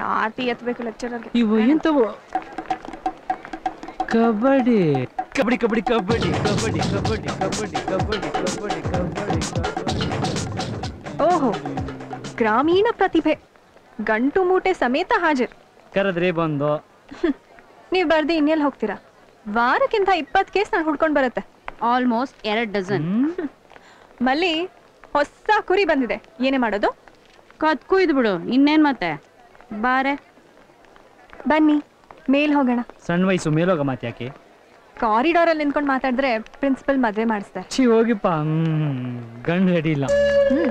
ಆರ್ತಿ ಎತ್ಬೇಕು ಲೆಕ್ಚರರ್ಗೆ ಇವು ಎಂತವು ಕಬಡ್ಡಿ ಕಬಡ್ಡಿ ಕಬಡ್ಡಿ ಕಬಡ್ಡಿ ಕಬಡ್ಡಿ ಕಬಡ್ಡಿ ಕಬಡ್ಡಿ ಕಬಡ್ಡಿ ಕಬಡ್ಡಿ ಕಬಡ್ಡಿ ಕಬಡ್ಡಿ ಓಹೋ ಗ್ರಾಮೀಣ ಪ್ರತಿಭೆ ಗಂಟು ಮೂಟೆ ಸಮೇತ ಹಾಜರ್ ಕರೆದ್ರೆ ಬಂದು ನೀವು ಬರ್ದು ಇನ್ನೆಲ್ಲಿ ಹೋಗ್ತೀರಾ ವಾರಕ್ಕಿಂತ ಇಪ್ಪತ್ತು ಕೇಸ್ ನಾನು ಹುಡ್ಕೊಂಡು ಬರುತ್ತೆ ಆಲ್ಮೋಸ್ಟ್ ಎರಡ್ ಡಜನ್ ಹ್ಮ್? ಮಲ್ಲಿ ಹೊಸ ಕುರಿ ಬಂದಿದೆ ಏನೇ ಮಾಡೋದು ಕತ್ಕು ಇದ್ ಬಿಡು ಇನ್ನೇನ್ ಮತ್ತೆ ಬಾರೆ ಬನ್ನಿ ಮೇಲ್ ಹೋಗೋಣ ಸಣ್ಣ ವಯಸ್ಸು ಮೇಲೋಗ ಮಾತು ಯಾಕೆ ಕಾರಿಡಾರಲ್ಲಿ ನಿಂತ್ಕೊಂಡು ಮಾತಾಡಿದ್ರೆ ಪ್ರಿನ್ಸಿಪಲ್ ಮದುವೆ ಮಾಡಿಸ್ತಾರೆ ಛೀ ಹೋಗಿಪ್ಪ ಹ್ಮ್ ಗಂಡು ರೆಡಿ ಇಲ್ಲ ಹ್ಮ್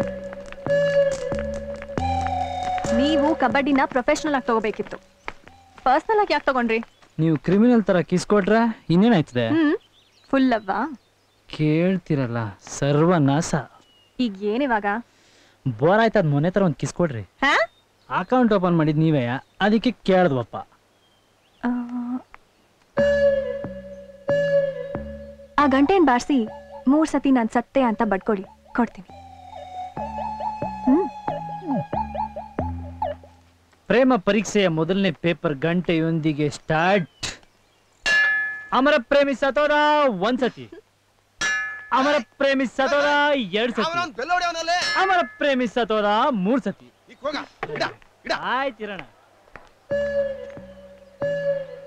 ನೀವು ಕಬಡ್ಡಿನ ಪ್ರೊಫೆಷನಲ್ ಆಗಿ ತಗೋಬೇಕಿತ್ತು ಪರ್ಸನಲ್ ಆಗಿ ಯಾಕೆ ತಗೊಂಡ್ರಿ ನೀವು ಕ್ರಿಮಿನಲ್ ತರ ಕಿಸ್ಕೊಟ್ರೆ ಇನ್ನೇನಾಯ್ತದೆ ಹ್ಮ್ ಫುಲ್ ಅವ್ವಾ ಕೇಳ್ತಿರಲ್ಲ ಸರ್ವನಾಶ ಈಗ ಏನಿವಾಗ ಬೋರ್ ಆಯ್ತದ ಮೊನ್ನೆ ತರ ಒಂದು ಕಿಸ್ಕೊಡ್ರಿ ಹಾ ಅಕೌಂಟ್ ಓಪನ್ ಮಾಡಿದ್ ನೀವೇ ಅದಕ್ಕೆ ಕೇಳ್ದ್ವಪ್ಪ ಆ, ಆ ಗಂಟೆನ್ ಬಾರಿಸಿ ಮೂರ್ ಸತಿ ನಾನ್ ಸತ್ತೆ ಅಂತ ಬಡ್ಕೊಡಿ ಕೊಡ್ತೀನಿ ಹ್ಮ್ ಪ್ರೇಮ ಪರೀಕ್ಷೆಯ ಮೊದಲನೇ ಪೇಪರ್ ಗಂಟೆಯೊಂದಿಗೆ ಸ್ಟಾರ್ಟ್ ಅಮರ ಪ್ರೇಮಿ ಸತೋರ ಒಂದ್ ಸತಿ ಅಮರ ಪ್ರೇಮಿ ಸತೋರ ಎರಡ್ ಸತಿ ಅವನೊಂದು ಬೆಲ್ಲ ಹೊಡೆಯವನಲ್ಲೇ ಅಮರ ಪ್ರೇಮಿ ಸತೋರ ಮೂರ್ ಸತಿ ಈಗ ಹೋಗ ಇಡ ಇಡ ಆಯ್ತಿರಣ